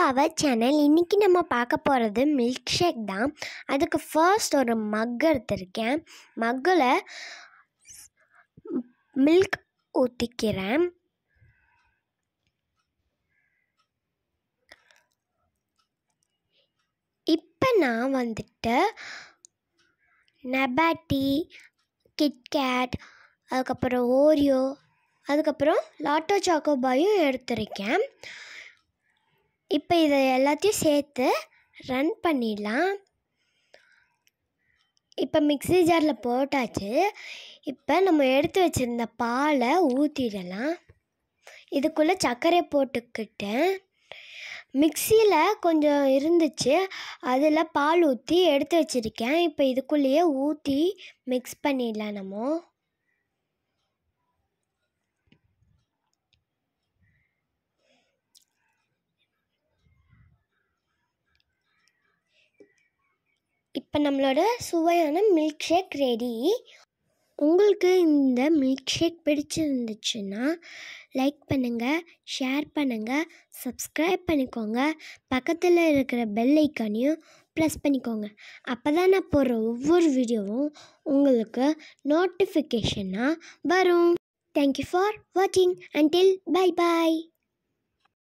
our channel இன்றைக்கி நம்ம பார்க்க போகிறது மில்க் ஷேக் தான் அதுக்கு ஃபர்ஸ்ட் ஒரு மக் எடுத்திருக்கேன் மக்கில் மில்க் ஊற்றிக்கிறேன் இப்போ நான் வந்துட்டு நெபாட்டி கிட்கேட் அதுக்கப்புறம் ஓரியோ அதுக்கப்புறம் லாட்டோ சாக்கோபாயும் எடுத்திருக்கேன் இப்போ இதை எல்லாத்தையும் சேர்த்து ரன் பண்ணிடலாம் இப்போ மிக்ஸி ஜாரில் போட்டாச்சு இப்போ நம்ம எடுத்து வச்சுருந்த பாலை ஊற்றிடலாம் இதுக்குள்ளே சர்க்கரை போட்டுக்கிட்டேன் மிக்சியில் கொஞ்சம் இருந்துச்சு அதில் பால் ஊற்றி எடுத்து வச்சுருக்கேன் இப்போ இதுக்குள்ளேயே ஊற்றி மிக்ஸ் பண்ணிடலாம் நம்ம இப்போ நம்மளோட சுவையான மில்க் ஷேக் ரெடி உங்களுக்கு இந்த மில்க் ஷேக் பிடிச்சிருந்துச்சுன்னா லைக் பண்ணுங்கள் ஷேர் பண்ணுங்கள் சப்ஸ்கிரைப் பண்ணிக்கோங்க பக்கத்தில் இருக்கிற பெல் ஐக்கானையும் ப்ரெஸ் பண்ணிக்கோங்க அப்போ தான் நான் போடுற ஒவ்வொரு வீடியோவும் உங்களுக்கு நோட்டிஃபிகேஷனாக வரும் தேங்க்யூ ஃபார் வாட்சிங் அண்டில் பை பாய்